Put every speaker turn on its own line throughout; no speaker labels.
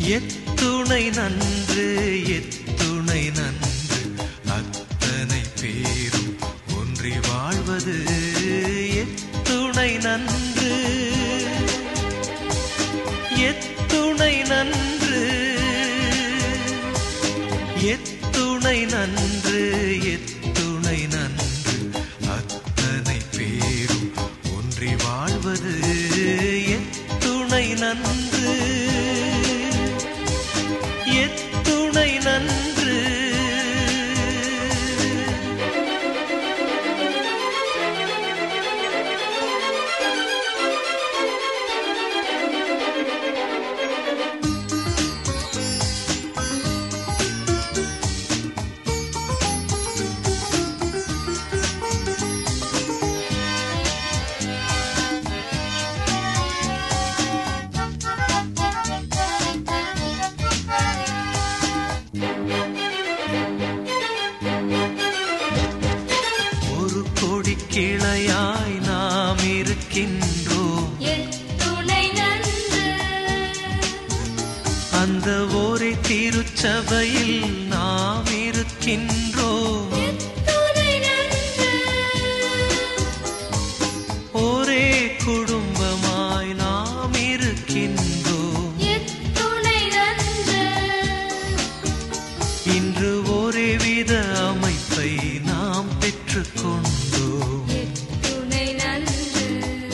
எத்துணை நன்று எத்துணை நன்று அத்தனை பேரும் ஒன்றி வாழ்வது எத்துணை நன்று எத்துணை நன்று எத்துணை நன்று எத்துணை நன்று அத்தனை பேரும் ஒன்றி வாழ்வது எத்துணை நன்று எத்துணை நன்று ஒரு கொடி கிளையாய் நாம் இருக்கின்றோம்
எத்துணை நன்று
அந்த ஒரே திருச்சபையில் நாம் இருக்கின்றோம்
எத்துணை நன்று
ஒரே குடும்பமாய் நாம் இருக்கின்றோம்
எத்துணை நன்று
இன்று ஒரே வித அமைப்பை நாம் பெற்றுக்கொண்டோம்
எத்துணை நன்று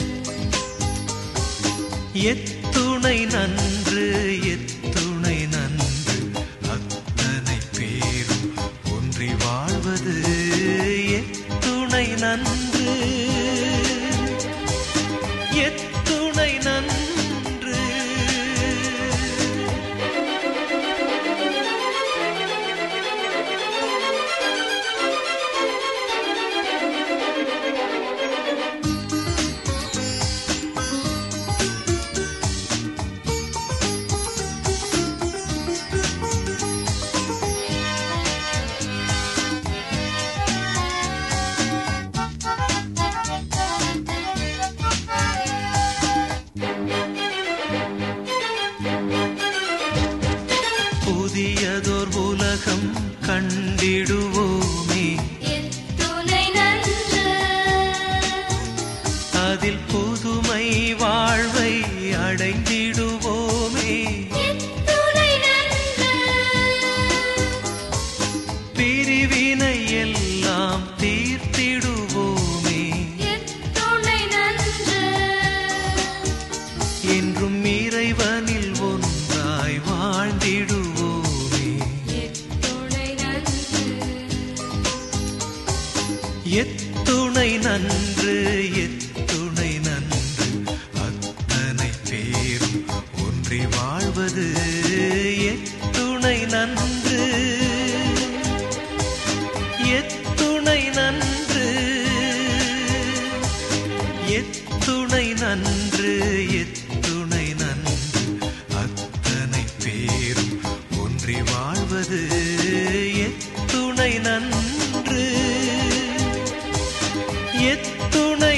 எத்துணை நன்று எத்துணை நன்று அத்தனை பேரும் ஒன்றி வாழ்வது எத்துணை நன்று எத்துணை நன்று புதியதோர் உலகம் கண்டிடுவோமே
எத்துணை நன்று
அதில் புதுமை வாழ்வை அடைந்திடுவோமே
எத்துணை நன்று
பிரிவினை எல்லாம் தீர்த்திடுவோமே
எத்துணை நன்று
என்றும் இறைவனில் ஒன்றாய் வாழ்ந்திடுவோமே
எத்துணை நன்று
எத்துணை நன்று எத்துணை நன்று அத்தனை பேரும் ஒன்றி வாழ்வது எத்துணை நன்று எத்துணை நன்று எத்துணை நன்று எத்துணை நன்று அத்தனை பேரும் ஒன்றி வாழ்வது எத்துணை நன்று எத்துணை